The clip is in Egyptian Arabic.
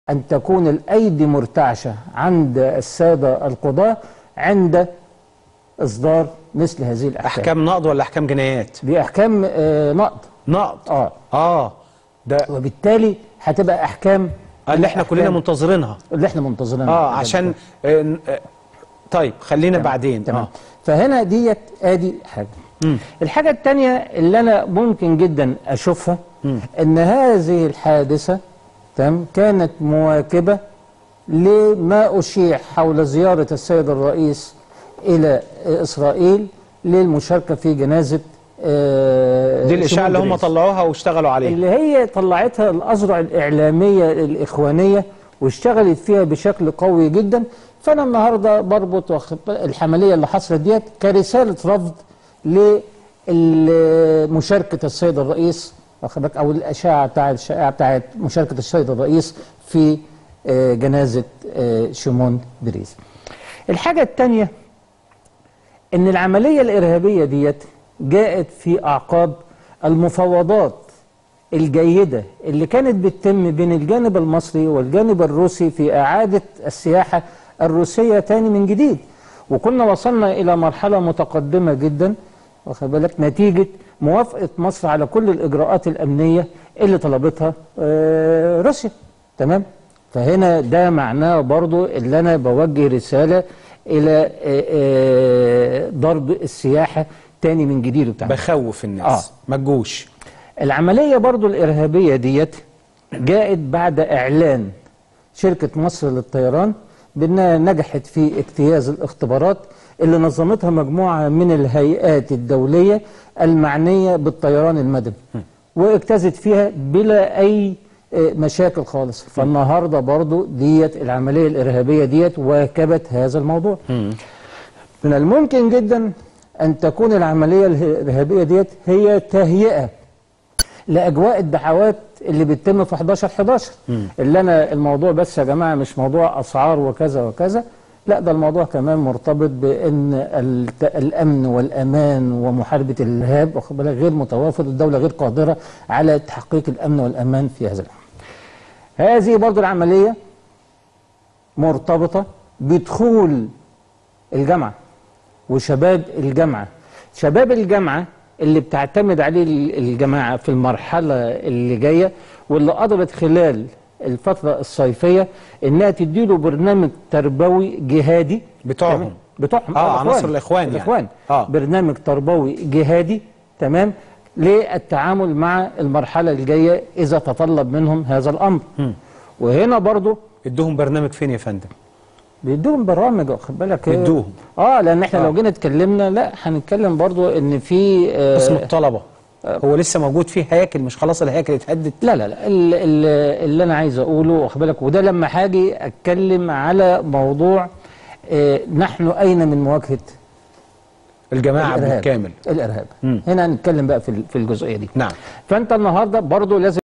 أن تكون الأيدي مرتعشة عند السادة القضاة عند إصدار مثل هذه الأحكام احكام نقض ولا احكام جنايات دي أحكام آه، نقض نقض آه اه ده وبالتالي هتبقى أحكام اللي احنا كلنا أحكام منتظرينها اللي احنا منتظرينها اه عشان آه ن- آه طيب خلينا بعدين تمام اه فهنا ديت ادي حاجه الحاجه الثانيه اللي انا ممكن جدا اشوفها ان هذه الحادثه تمام كانت مواكبه لما اشيع حول زياره السيد الرئيس الى اسرائيل للمشاركه في جنازه آه، دي الاشاعه اللي هم شمون طلعوها واشتغلوا عليها اللي هي طلعتها الأذرع الإعلامية الإخوانية واشتغلت فيها بشكل قوي جدا فأنا النهاردة بربط واخد بال- الحملية اللي حصلت ديت كرسالة رفض لمشاركة السيد الرئيس واخد بالك أو الأشاعة بتاع الشائعة بتاعت مشاركة السيد الرئيس في آه، جنازة آه، شيمون بريز الحاجة الثانية ان العمليه الارهابيه ديت جاءت في اعقاب المفاوضات الجيده اللي كانت بتتم بين الجانب المصري والجانب الروسي في اعاده السياحه الروسيه تاني من جديد وكنا وصلنا الى مرحله متقدمه جدا واخد بالك نتيجه موافقه مصر على كل الاجراءات الامنيه اللي طلبتها آه، روسيا تمام فهنا ده معناه برضو اللي انا بوجه رساله الى آه، آه، ضرب السياحه تاني من جديد وبتاع بخوف الناس آه. ما تجوش العمليه برضو الارهابيه ديت جاءت بعد اعلان شركه مصر للطيران بانها نجحت في اجتياز الاختبارات اللي نظمتها مجموعه من الهيئات الدوليه المعنيه بالطيران المدني واجتازت فيها بلا اي آه، مشاكل خالص فالنهارده برضو ديت العمليه الارهابيه ديت واكبت هذا الموضوع من الممكن جدا ان تكون العمليه الارهابيه ديت هي تهيئه لاجواء الدعوات اللي بتتم في 11 11 اللي انا الموضوع بس يا جماعه مش موضوع اسعار وكذا وكذا لا ده الموضوع كمان مرتبط بان الت- الامن والامان ومحاربه الارهاب واخد بالك غير متوافر الدوله غير قادره على تحقيق الامن والامان في هذا العالم. هذه برضو العمليه مرتبطه بدخول الجامعه وشباب الجامعه شباب الجامعه اللي بتعتمد عليه ال- الجماعه في المرحله اللي جايه واللي قدرت خلال الفتره الصيفيه انها تديله برنامج تربوي جهادي بتوعهم. تمام؟ بتوعهم آه، الإخوان. عناصر الإخوان يعني. الاخوان آه. برنامج تربوي جهادي تمام للتعامل مع المرحله الجايه اذا تطلب منهم هذا الامر وهنا برضو ادوهم برنامج فين يا فندم بيدوهم برامج واخد بالك بيدوهم. اه لان احنا آه. لو جينا اتكلمنا لا هنتكلم برضو ان في آه اسم الطلبه هو لسه موجود فيه هياكل مش خلاص الهياكل اتهدت لا لا لا ال- ال- اللي انا عايز اقوله واخد بالك وده لما هاجي اتكلم على موضوع آه نحن اين من مواجهه الجماعه الارهاب بالكامل الارهاب مم. هنا هنتكلم بقى في ال- في الجزئيه دي نعم فانت النهارده برضو لازم